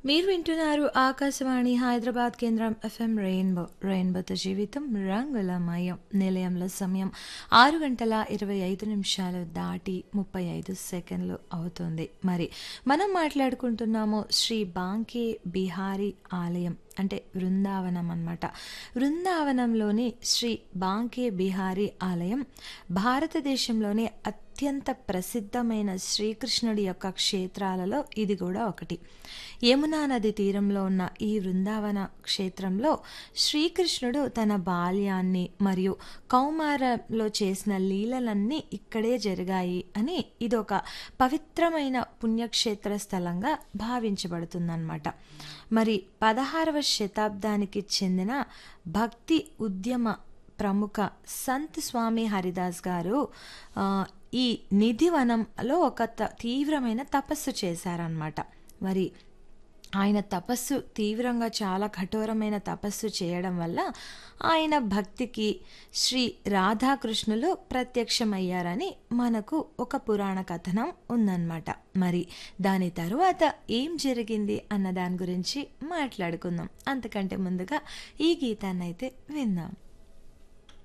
మీరు వింటున్నారు ఆకాశవాణి హైదరాబాద్ కేంద్రం ఎఫ్ఎం రెయిన్బో రెయిన్బోతో జీవితం రంగులమయం నిలయంలో సమయం ఆరు గంటల ఇరవై ఐదు నిమిషాలు దాటి ముప్పై ఐదు సెకండ్లు అవుతుంది మరి మనం మాట్లాడుకుంటున్నాము శ్రీ బాంకే బిహారీ ఆలయం అంటే బృందావనం అన్నమాట బృందావనంలోని శ్రీ బాంకే బిహారీ ఆలయం భారతదేశంలోని అత్యంత ప్రసిద్ధమైన శ్రీకృష్ణుడి యొక్క క్షేత్రాలలో ఇది కూడా ఒకటి యమునా నది తీరంలో ఉన్న ఈ బృందావన క్షేత్రంలో శ్రీకృష్ణుడు తన బాల్యాన్ని మరియు కౌమారంలో చేసిన లీలలన్నీ ఇక్కడే జరిగాయి అని ఇదొక పవిత్రమైన పుణ్యక్షేత్ర స్థలంగా భావించబడుతుందన్నమాట మరి పదహారవ శతాబ్దానికి చెందిన భక్తి ఉద్యమ ప్రముఖ సంత్ స్వామి హరిదాస్ గారు ఆ, ఈ నిధివనంలో ఒక త- తీవ్రమైన తపస్సు చేశారనమాట మరి ఆయన తపస్సు తీవ్రంగా చాలా కఠోరమైన తపస్సు చేయడం వల్ల ఆయన భక్తికి శ్రీ రాధాకృష్ణులు ప్రత్యక్షమయ్యారని మనకు ఒక పురాణ కథనం ఉందన్నమాట మరి దాని తరువాత ఏం జరిగింది అన్న దాని గురించి మాట్లాడుకుందాం అంతకంటే ముందుగా ఈ గీతాన్నైతే విందాం